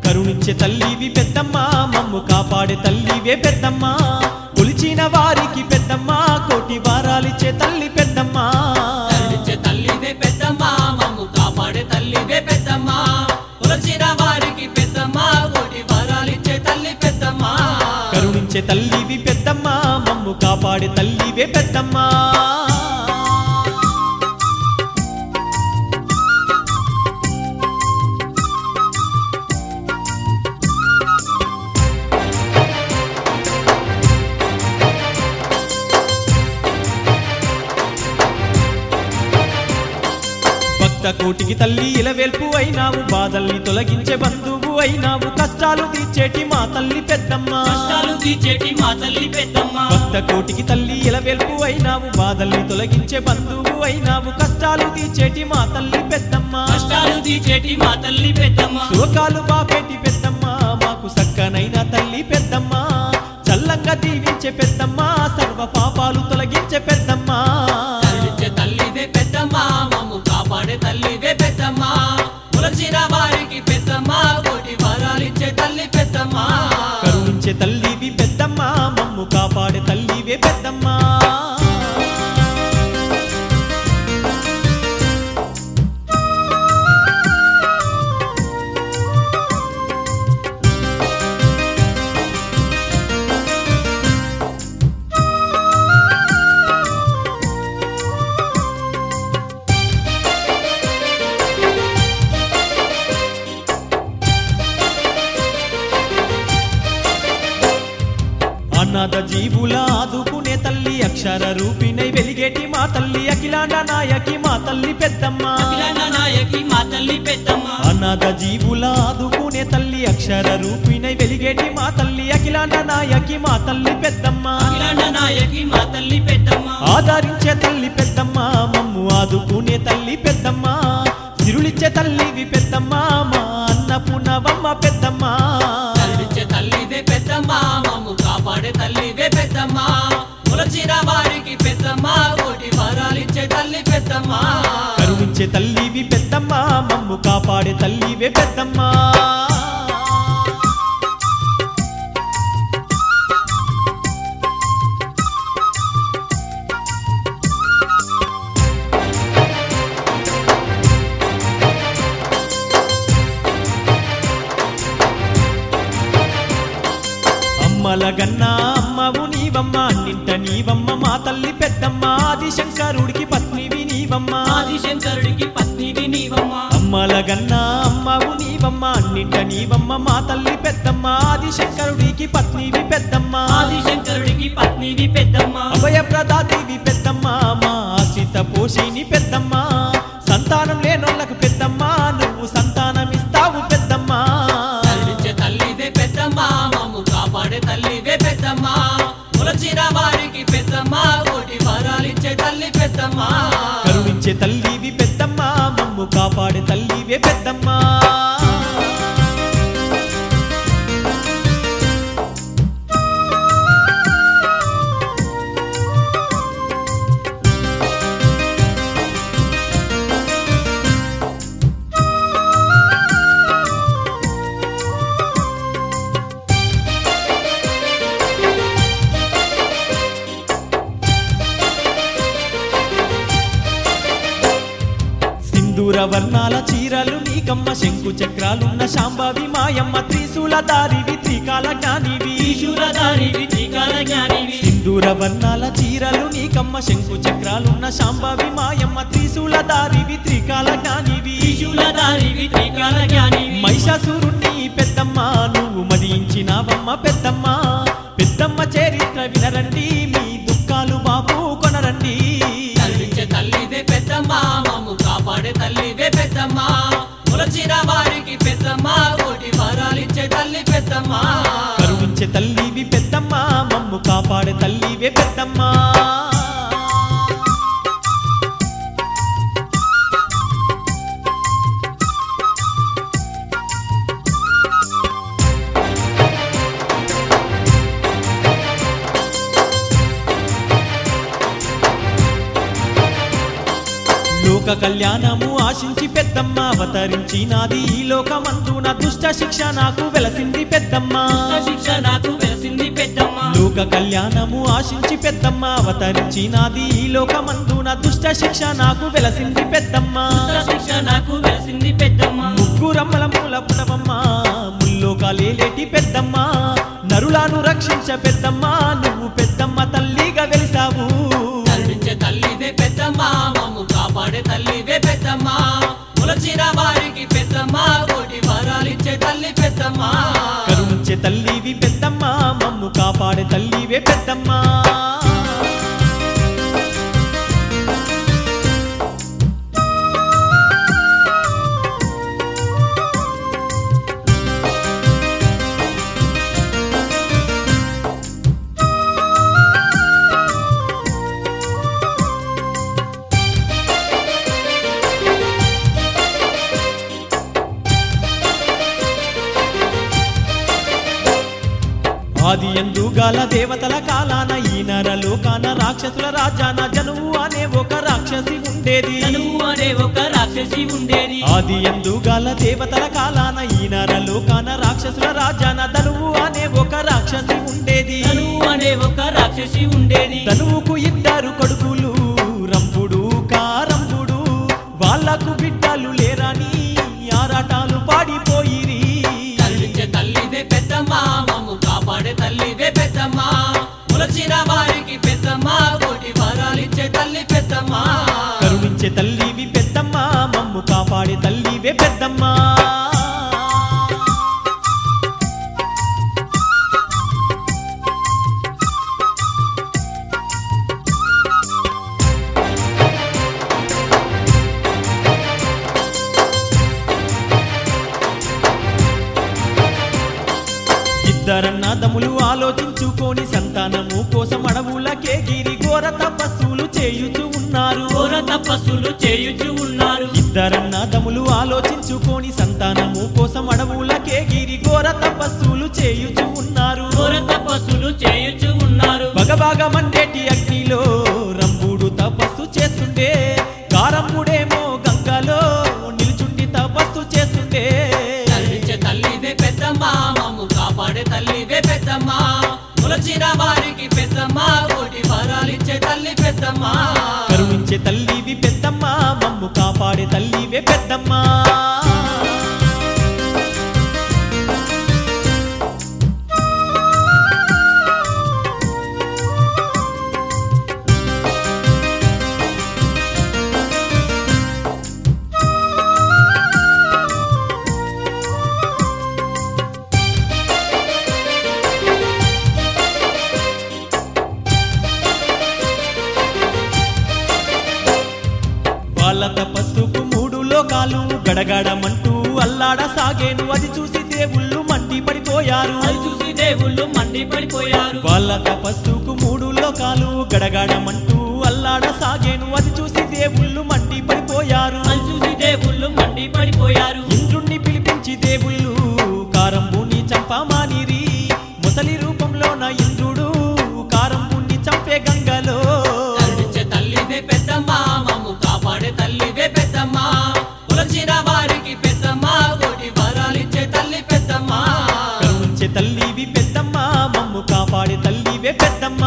కరుణించే తల్లివి పెద్దమ్మ మమ్ము కాపాడే తల్లివే పెద్దమ్మ కొలిచిన వారికి పెద్దమ్మ కోటి వారాలిచ్చే తల్లి పెద్దమ్మ కరుణించే తల్లివే పెద్దమ్మ మమ్ము కాపాడే తల్లివే పెద్దమ్మ కొలచిన వారికి పెద్దమ్మ కోటి వరాలిచ్చే తల్లి పెద్దమ్మ కరుణించే తల్లివి పెద్దమ్మ మమ్ము కాపాడే తల్లివే పెద్దమ్మ భక్త కోటికి తల్లి ఇలవేల్పు అయినావు బాధల్ని తొలగించే బంధువు అయినావు కష్టాలు తీర్చేటి మా తల్లి పెద్దమ్మ కష్టాలు తీర్చేటి మా తల్లి పెద్దమ్మ భక్త కోటికి తల్లి ఇలవేల్పు అయినావు బాధల్ని తొలగించే బంధువు అయినావు కష్టాలు తీర్చేటి మా తల్లి పెద్దమ్మ కష్టాలు తీర్చేటి మా తల్లి పెద్దమ్మ శోకాలు బాపేటి పెద్దమ్మ మాకు సక్కనైన తల్లి పెద్దమ్మ చల్లంగా దీవించే పెద్దమ్మ సర్వ పాపాలు తొలగించే పెద్దమ్మ కరుణించే తల్లివే పెద్దమ్మ మమ్ము కాపాడే తల్లివే పెద్దమ్మ కొలచిన వారికి పెద్దమ్మ కోటి వరాలిచ్చే తల్లి పెద్దమ్మ కరుణించే తల్లివి పెద్దమ్మ మమ్ము కాపాడే తల్లివే పెద్దమ్మ అనాథ జీవుల ఆదుకునే తల్లి అక్షర రూపిణై వెలిగేటి మా తల్లి అఖిలాండ నాయకి మా తల్లి పెద్దమ్మ అఖిలాండ నాయకి మా తల్లి పెద్దమ్మ అనాథ జీవుల ఆదుకునే తల్లి అక్షర రూపిణై వెలిగేటి మా తల్లి అఖిలాండ నాయకి మా తల్లి పెద్దమ్మ అఖిలాండ నాయకి మా తల్లి పెద్దమ్మ ఆదరించే తల్లి పెద్దమ్మ మమ్ము ఆదుకునే తల్లి పెద్దమ్మ సిరులిచ్చే తల్లివి పెద్దమ్మ మా అన్నపూర్ణవమ్మ పెద్దమ్మ కరుణించే తల్లివే పెద్దమ్మ మమ్ము కాపాడే తల్లివే పెద్దమ్మ కొలచిన వారికి పెద్దమ్మ కోటి వరాలిచ్చే తల్లి పెద్దమ్మ కరుణించే తల్లివి పెద్దమ్మ మమ్ము కాపాడే తల్లివే పెద్దమ్మ అమ్మల గన్నా అమ్మవు నీవమ్మ నింట నీవమ్మ మా తల్లి పెద్దమ్మ ఆదిశంకరుడికి పత్నివి నీవమ్మ ఆదిశంకరుడికి పత్నివి నీవమ్మ అమ్మల గన్నా అమ్మవు నీవమ్మ నింట నీవమ్మ మా తల్లి పెద్దమ్మ ఆదిశంకరుడికి పత్నివి పెద్దమ్మ ఆదిశంకరుడికి పత్నివి పెద్దమ్మ అభయ ప్రదాదేవి పెద్దమ్మ మా ఆశిత పోషిని పెద్దమ్మ సంతానం లేనోళ్ళకు పెద్దమ్మ నువ్వు సంతానమిస్తావు పెద్దమ్మ కరుణించే తల్లివే పెద్దమ్మ మమ్ము కాపాడే తల్లివే పెద్దమ్మ కొలచిన వారికి పెద్దమ్మ కోటి వరాలిచ్చే తల్లి పెద్దమ్మ కరుణించే తల్లివి పెద్దమ్మ మమ్ము కాపాడే తల్లివే పెద్దమ్మ సింధూర వర్ణాల చీరలు నీకమ్మ శంకు చక్రాలున్న శాంబావి మాయమ్మ త్రిశూల దారివి త్రికాల జ్ఞానివి ఈశూరదారివి త్రికాల జ్ఞానివి సింధూర వర్ణాల చీరలు నీకమ్మ శంకు చక్రాలున్న శాంబావి మాయమ్మ త్రిశూల దారివి త్రికాల జ్ఞానివి ఈశూరదారివి త్రికాల జ్ఞానివి మహిషాసురుణ్ణి పెద్దమ్మ నువ్వు మదించినావమ్మ పెద్దమ్మ పెద్దమ్మ చరిత్ర వినరండి మీ దుఃఖాలు బాబు కొనరండి కరుణించే తల్లివే పెద్దమ్మ మమ్ము కాపాడే తల్లివే పెద్దమ్మ కొలచిన వారికి పెద్దమ్మ కోటి వరాలిచ్చే తల్లి పెద్దమ్మ కరుణించే తల్లివి పెద్దమ్మ మమ్ము కాపాడే తల్లివే పెద్దమ్మ లోక కళ్యాణము ఆశించి పెద్దమ్మ అవతరించినాది ఈ లోకమందున దుష్ట శిక్ష నాకు వెలసింది పెద్దమ్మ శిక్ష నాకు వెలసింది పెద్దమ్మ లోక కళ్యాణము ఆశించి పెద్దమ్మ అవతరించినాది ఈ లోకమందున దుష్ట శిక్ష నాకు వెలసింది పెద్దమ్మ శిక్ష నాకు వెలసింది పెద్దమ్మ ముగ్గురమ్మల మూల పుటవమ్మ ముల్లోకాలేటి పెద్దమ్మ నరులను రక్షించ పెద్దమ్మ నువ్వు పెద్దమ్మ తల్లిగా వెలిసావు కరుణించే తల్లివే పెద్దమ్మ మమ్ము కాపాడే తల్లివే పెద్దమ్మ ములచిన వారికి పెద్దమ్మ కోటి వరాలిచ్చే తల్లి పెద్దమ్మ కరుణించే తల్లివి పెద్దమ్మ మమ్ము కాపాడే తల్లివే పెద్దమ్మ ఆది ఎందు గాల దేవతల కాలాన ఈ నరలోకాన రాక్షసుల రాజాన జనువు అనే ఒక రాక్షసి ఉండేది తనువు అనే ఒక రాక్షసి ఉండేది ఆది ఎందు గాల దేవతల కాలాన ఈ నరలోకాన రాక్షసుల రాజాన ధనువు అనే ఒక రాక్షసి ఉండేది తనువు అనే ఒక రాక్షసి ఉండేది తనువుకు ఇద్దరు కొడుకులు రంపుడు కారంపుడు వాళ్ళకు బిడ్డలు లేరని ఆరాటాలు పాడిపోయిరి కరుణించే తల్లివే పెద్దమ్మ మమ్ము కాపాడే తల్లివే పెద్దమ్మ ములచిన వారికి పెద్దమ్మ కోటి వరాలిచ్చే తల్లి పెద్దమ్మ కరుణించే తల్లివి పెద్దమ్మ మమ్ము కాపాడే తల్లివే పెద్దమ్మ ఇద్దరన్నదములు ఆలోచించుకొని సంతానము కోసం అడవులకే గిరి ఘోర తపస్సులు చేయుచు ఉన్నారు ఘోర తపస్సులు చేయుచు ఉన్నారు ఇద్దరన్నదములు ఆలోచించుకొని సంతానము కోసం అడవులకే గిరి ఘోర తపస్సులు చేయుచు ఉన్నారు ఘోర తపస్సులు చేయుచు ఉన్నారు బగబాగ మండేటి అగ్నిలో రంభుడు తపస్సు చేస్తుండే కారంబుడేమో గంగలో నిల్చుండి తపస్సు చేస్తుండే కరుణించే తల్లివే పెద్దమ్మ మమ్ము కాపాడే తల్లివే పెద్దమ్మ ములచిన వారికి పెద్దమ్మ కోటి వరాలిచ్చే తల్లి పెద్దమ్మ కరుణించే తల్లివి పెద్దమ్మ మమ్ము కాపాడే తల్లివే పెద్దమ్మ వాళ్ళ తపస్సుకు మూడు లోకాలు గడగడమంటూ అల్లాడ సాగేను అది చూసి దేవుళ్ళు మండి పడిపోయారు అది చూసి దేవుళ్ళు మండి పడిపోయారు వాళ్ళ తపస్సుకు మూడు లోకాలు గడగడమంటూ అల్లాడ సాగేను అది చూసి దేవుళ్ళు మండి పడిపోయారు అది చూసి దేవుళ్ళు మండి పడిపోయారు ఇంద్రుణ్ణి పిలిపించి దేవుళ్ళు కారంబుని చంపమానిరి ముసలి రూపంలోన ఇంద్రుడు కారంబుని చంపే గంగలో కరుణించే తల్లివే పెద్దమ్మ మమ్ము కాపాడే తల్లివే పెద్దమ్మ కులచిన వారికి పెద్దమ్మ కోటి వరాలిచ్చే తల్లి పెద్దమ్మ కరుణించే తల్లివి పెద్దమ్మ మమ్ము కాపాడే తల్లివే పెద్దమ్మ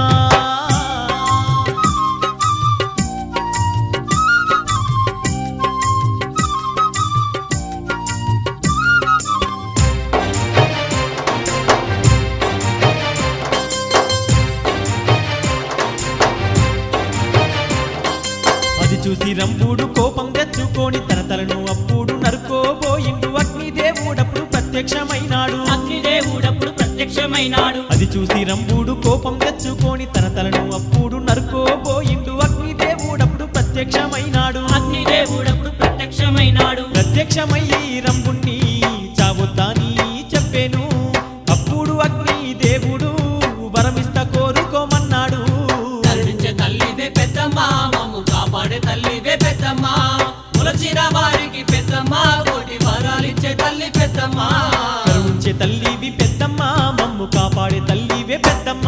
అది చూసి రంభుడు కోపం తెచ్చుకొని తన తలను అప్పుడు నరుకోబోయిండు అగ్ని దేవుడప్పుడు ప్రత్యక్షమైనాడు అగ్నిదేవుడప్పుడు ప్రత్యక్షమైనాడు అది చూసి రంభుడు కోపం తెచ్చుకొని తన తలను అప్పుడు నరుకోబోయిండు అగ్ని దేవుడప్పుడు ప్రత్యక్షమైనాడు అగ్నిదేవుడప్పుడు ప్రత్యక్షమైనాడు ప్రత్యక్షమయ్యి రంభుణ్ణి చావొద్దని చెప్పాను అప్పుడు అగ్ని దేవుడు వరమిస్త కోరుకోమన్నాడు కరుణించే తల్లివే పెద్దమ్మ మమ్ము కాపాడే తల్లివే పెద్దమ్మ ములచిన వారికి పెద్దమ్మ కోటి వరాలిచ్చే తల్లి పెద్దమ్మ కరుణించే తల్లివి పెద్దమ్మ మమ్ము కాపాడే తల్లివే పెద్దమ్మ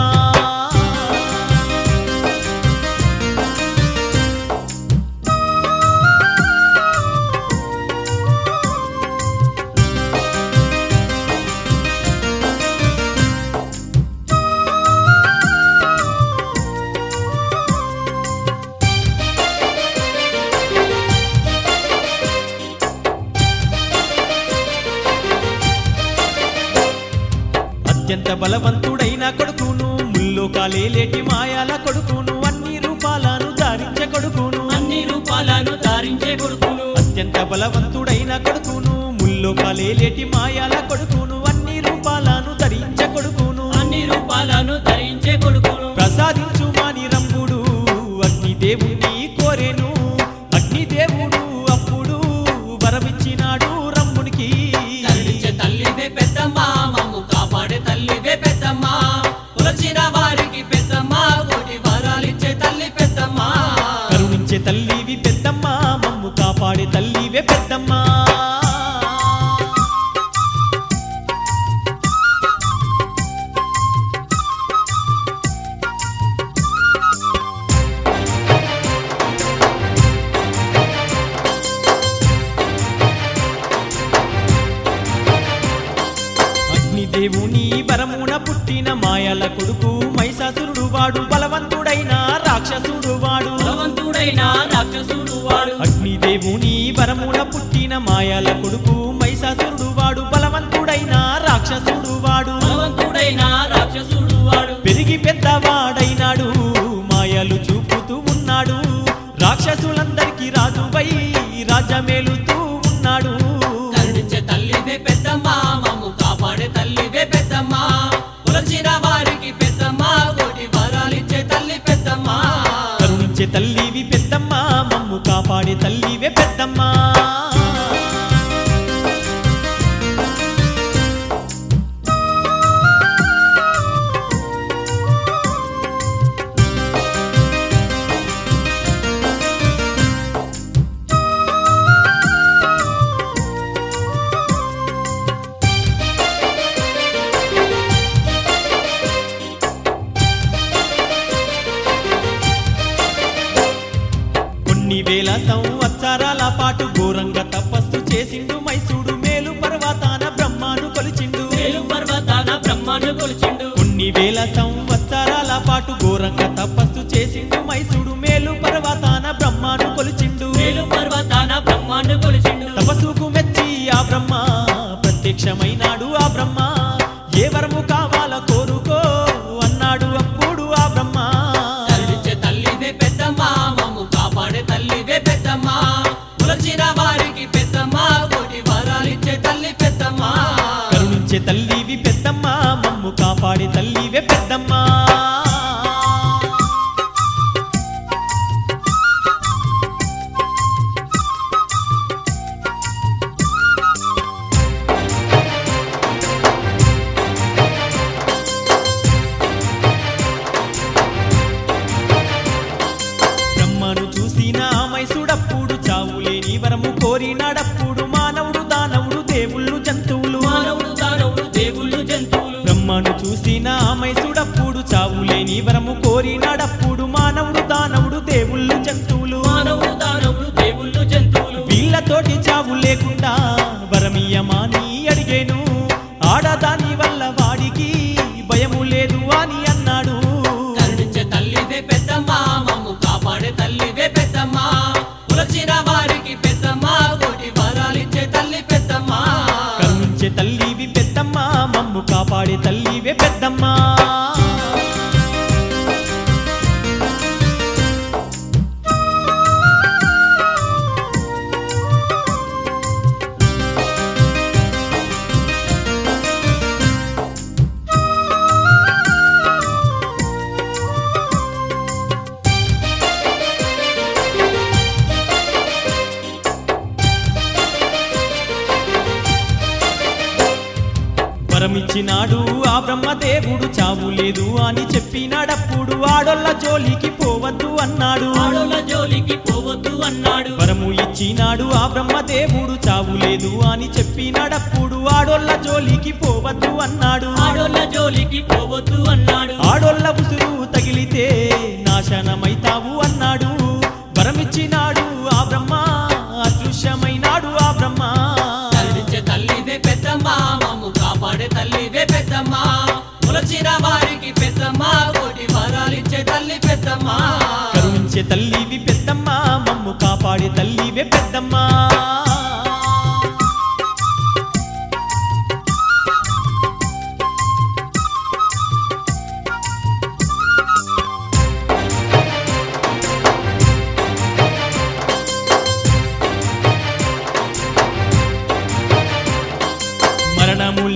అత్యంత బలవంతుడైన కొడుకును ముల్లోకాలేటి మాయాల కొడుకును అన్ని రూపాలను ధారించే కొడుకును అన్ని రూపాలను ధారించే కొడుకును అత్యంత బలవంతుడైన కొడుకును ముల్లోకాలేటి మాయాల కొడుకును అన్ని రూపాలను ధరించే కొడుకును అన్ని రూపాలను ధరించే కొడుకును ప్రసాదించు మాని రంగుడు అగ్నిదేవుని కోరెను అగ్నిదేవుడు అప్పుడు వరమిచ్చినాడు రమ్మునికి కరుణించే తల్లివే పెద్దమ్మ మమ్ము కాపాడే తల్లివే పెద్దమ్మ కొలచిన వారికి పెద్దమ్మ కోటి వరాలిచ్చే తల్లి పెద్దమ్మ కరుణించే తల్లివి పెద్దమ్మ మమ్ము కాపాడే తల్లివే పెద్దమ్మ అగ్నిదేవుని వరమున పుట్టిన మాయల కొడుకు మైసాసురుడు వాడు బలవంతుడైన రాక్షసుడు వాడు బలవంతుడైన రాక్షసుడు వాడు అగ్నిదేవుని వరమున పుట్టిన మాయల కొడుకు మైసాసురుడు వాడు బలవంతుడైన రాక్షసుడు వాడు బలవంతుడైన రాక్షసుడు వాడు పెరిగి పెద్దవాడైనాడు మాయలు చూపుతూ ఉన్నాడు రాక్షసులందరికీ రాజువై రాజ్యమేలుతూ ఉన్నాడు కరుణించే తల్లివే పెద్దమ్మ మమ్ము కాపాడే తల్లివే పెద్దమ్మ కొలచిన వారికి పెద్దమ్మ కోటి వరాలిచ్చే తల్లి పెద్దమ్మ కరుణించే తల్లివి పెద్దమ్మ మమ్ము కాపాడే తల్లివే పెద్దమ్మ కొన్ని వేల సంవత్సరాల పాటు ఘోరంగా తపస్సు చేసిండు మైసూడు మేలు పర్వతాన బ్రహ్మాను కొలిచిండు మేలు పర్వతాన బ్రహ్మను కొలిచిండు కొన్ని వేల సంవత్సరాల పాటు ఘోరంగా తపస్సు చేసిండు మైసూడు మేలు పర్వతాన బ్రహ్మాను కొలిచిండు మేలు పర్వతాన బ్రహ్మను కొలిచిండు తపస్సుకు మెచ్చి ఆ బ్రహ్మ ప్రత్యక్షమైనాడు ఆ బ్రహ్మ ఏ వరము కావాల కోరుకో అన్నాడు అప్పుడు ఆ బ్రహ్మ కరుణించే తల్లివే పెద్దమ్మ మమ్ము కాపాడే తల్లివే పెద్దమ్మ కొలచిన వారికి పెద్దమ్మ కోటి వరాలిచ్చే తల్లి పెద్దమ్మ కరుణించే తల్లివి పెద్దమ్మ మమ్ము కాపాడే తల్లివే పెద్దమ్మ బ్రహ్మను చూసిన మైసుడప్పుడు చావులేని వరము కోరినాడప్పుడు మానవుడు దానవుడు దేవుళ్ళు జంతువులు మానవుడు దానవుడు దేవుళ్ళు జంతువులు బ్రహ్మను చూసిన మైసుడప్పుడు చావులేని వరము కోరినాడప్పుడు మానవుడు దానవుడు దేవుళ్ళు జంతువులు మానవుడు దానవుడు దేవుళ్ళు జంతువులు వీళ్ళతోటి చావు లేకుండా వరమీయమాని అడిగేను ఆడదాని వల్ల వాడికి భయము లేదు అని అన్నాడు కరుణించే తల్లివే పెద్దమ్మ మమ్ము కాపాడే తల్లివే పెద్దమ్మ కొలచిన వారికి పెద్దమ్మ కోటి వరాలిచ్చే తల్లి పెద్దమ్మ కరుణించే తల్లివి పెద్దమ్మ మమ్ము కాపాడే తల్లివే పెద్దమ్మ వరమిచ్చినాడు ఆ బ్రహ్మదేవుడు చావు లేదు అని చెప్పినాడప్పుడు ఆడొల్ల జోలికి పోవద్దు అన్నాడు ఆడోళ్ళ జోలికి పోవద్దు అన్నాడు వరము ఇచ్చినాడు ఆ బ్రహ్మదేవుడు చావు లేదు అని చెప్పినాడప్పుడు ఆడొల్ల జోలికి పోవద్దు అన్నాడు ఆడోళ్ళ జోలికి పోవద్దు అన్నాడు ఆడొల్ల ఉసురు తగిలితే నాశనమైతావు అన్నాడు వరమిచ్చినాడు ఆ బ్రహ్మ అదృశ్యమైనాడు ఆ బ్రహ్మ కరుణించే తల్లివే పెద్దమ్మ మమ్ము కాపాడే తల్లివే పెద్దమ్మ కొలచిన వారికి పెద్దమ్మ కోటి వరాలిచ్చే తల్లి పెద్దమ్మ కరుణించే తల్లివి పెద్దమ్మ మమ్ము కాపాడే తల్లివే పెద్దమ్మ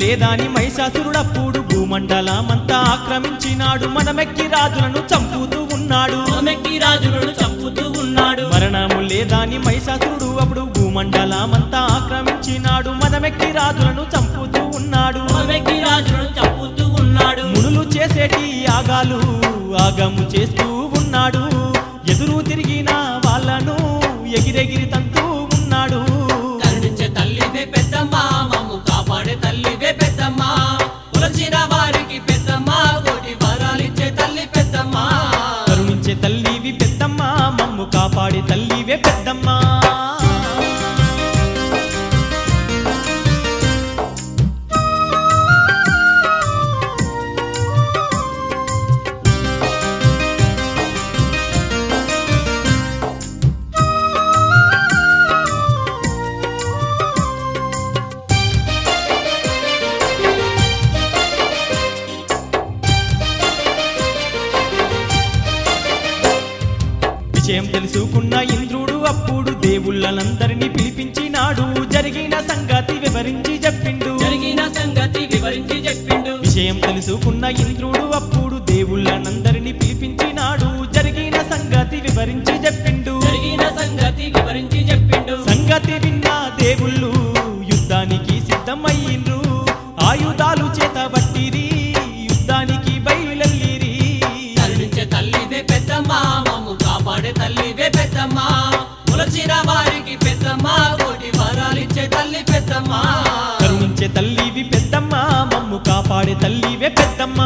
లేదాని మైసాసురుడప్పుడు భూమండలమంతా ఆక్రమించినాడు మనమెక్కి రాజులను చంపుతూ ఉన్నాడు మెక్కి రాజులను చంపుతూ ఉన్నాడు మరణము లేదాని మైసాసురుడు అప్పుడు భూమండలమంతా ఆక్రమించినాడు మనమెక్కి రాజులను చంపుతూ ఉన్నాడు మెక్కి రాజులను చంపుతూ ఉన్నాడు మునులు చేసేటి యాగాలు ఆగము చేస్తూ ఉన్నాడు ఎదురు తిరిగిన వాళ్ళను ఎగిరెగిరి తంతూ ఉన్నాడు కరుణించే తల్లివే పెద్దమ్మ మమ్ము కాపాడే తల్లివే పెద్దమ్మ కొలచిన వారికి పెద్దమ్మ కోటి వరాలిచ్చే తల్లి పెద్దమ్మ కరుణించే తల్లివి పెద్దమ్మ మమ్ము కాపాడే తల్లివే పెద్దమ్మ విషయం తెలుసుకున్న ఇంద్రుడు అప్పుడు దేవుళ్ళనందరినీ పిలిపించినాడు జరిగిన సంగతి వివరించి చెప్పిండు జరిగిన సంగతి వివరించి చెప్పిండు విషయం తెలుసుకున్న ఇంద్రుడు అప్పుడు దేవుళ్ళనందరినీ పిలిపించినాడు జరిగిన సంగతి వివరించి చెప్పిండు జరిగిన సంగతి వివరించి చెప్పిండు సంగతి విన్న దేవుళ్ళు యుద్ధానికి సిద్ధమయ్యిండ్రు ఆయుధాలు చేత బట్టిరి యుద్ధానికి బయలుల్లిరి కరుణించే తల్లివే పెద్దమ్మ మమ్ము కాపాడే తల్లివే పెద్దమ్మ కొలచిన వారికి పెద్దమ్మ కోటి వరాలిచ్చే తల్లి పెద్దమ్మ కరుణించే తల్లివి పెద్దమ్మ మమ్ము కాపాడే తల్లివే పెద్దమ్మ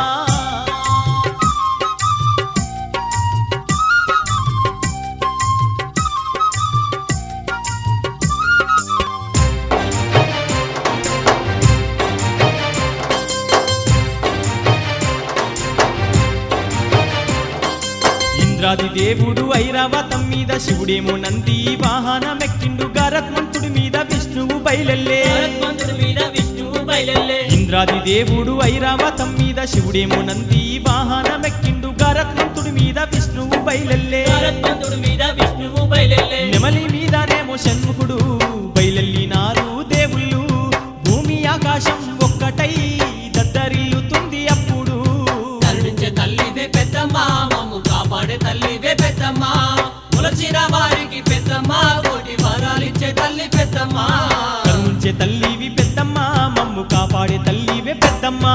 ఇంద్రాది దేవుడు ఐరావతం మీద శివుడేమో నంది వాహనమెక్కిండు గరత్మంతుడి మీద విష్ణువు బయలెల్లే భరత్వంతుడి మీద విష్ణువు బయలెల్లే ఇంద్రాది దేవుడు ఐరావతం మీద శివుడేమో నంది వాహనమెక్కిండు గరత్మంతుడి మీద విష్ణువు బయలెల్లే భరత్వంతుడి మీద విష్ణువు బయలెల్లే నెమలి మీదనేమో షణ్ముఖుడు బయలెల్లినారు దేవుళ్ళు భూమి ఆకాశం ఒక్కటై దద్దరిల్లుతుంది అప్పుడు కరుణించే తల్లివే పెద్దమ్మ మమ్ము కాపాడే తల్లివే పెద్దమ్మ కొలచిన వారికి పెద్దమ్మ కోటి వరాలిచ్చే తల్లి పెద్దమ్మ కరుణించే తల్లివి పెద్దమ్మ మమ్ము కాపాడే తల్లివే పెద్దమ్మ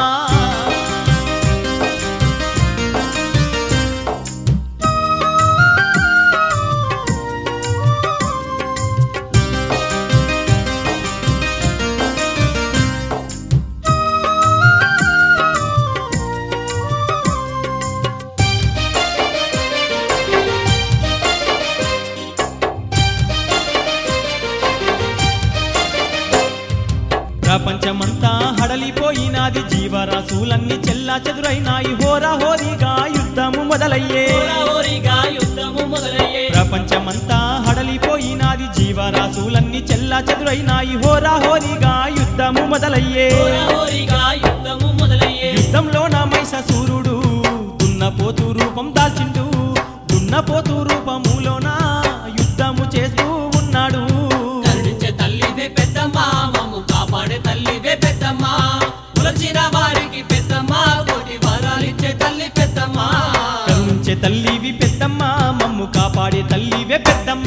ప్రపంచమంతా హడలిపోయినాది జీవరాశులన్నీ చెల్లా చెదురైనాయి హోరా హోరీగా యుద్ధము మొదలయ్యే హోరాహోరీగా యుద్ధము మొదలయ్యే ప్రపంచమంతా హడలిపోయినాది జీవరాశులన్నీ చెల్లా చెదురైనాయి హోరా హోరీగా యుద్ధము మొదలయ్యే హోరాహోరీగా యుద్ధము మొదలయ్యే యుద్ధంలోన మైసూరుడు దున్నపోతు రూపం దాల్చిండు దున్నపోతు రూపములోన యుద్ధము చేస్తూ ఉన్నాడు కరుణించే తల్లివే పెద్దమ్మ మమ్ము కాపాడే తల్లివే పెద్దమ్మ కొలచిన వారికి పెద్దమ్మ కోటి వరాలిచ్చే తల్లి పెద్దమ్మ కరుణించే తల్లివి పెద్దమ్మ మమ్ము కాపాడే తల్లివే పెద్దమ్మ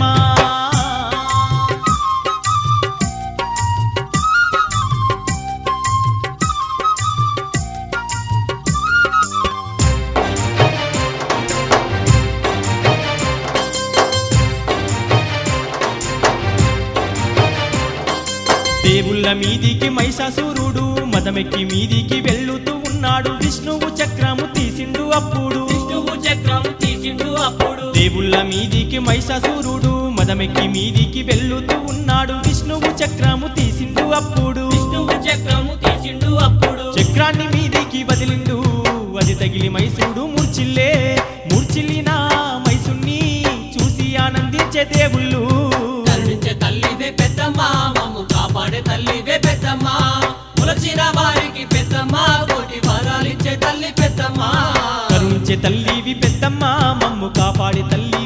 దేవుళ్ళ మీదికి మైసాసురుడు మదమెక్కి మీదికి వెళ్ళుతూ ఉన్నాడు విష్ణువు చక్రము తీసిండు అప్పుడు విష్ణువు చక్రం తీసిండు అప్పుడు దేవుళ్ళ మీదికి మైసాసురుడు మదమెక్కి మీదికి వెళ్ళుతూ ఉన్నాడు విష్ణువు చక్రము తీసిండు అప్పుడు విష్ణువు చక్రము తీసిండు అప్పుడు చక్రాన్ని మీదికి వదిలిండు అది తగిలి మైసూడు మూర్చిల్లే మూర్చిల్లిన మైసుని చూసి ఆనందించే దేవుళ్ళు కరుణించే తల్లివే పెద్దమ్మ మమ్ము కాపాడే తల్లివే పెద్దమ్మ కొలచిన వారికి పెద్దమ్మ కోటి వరాలిచ్చే తల్లి పెద్దమ్మ కరుణించే తల్లివి పెద్దమ్మ మమ్ము కాపాడే తల్లి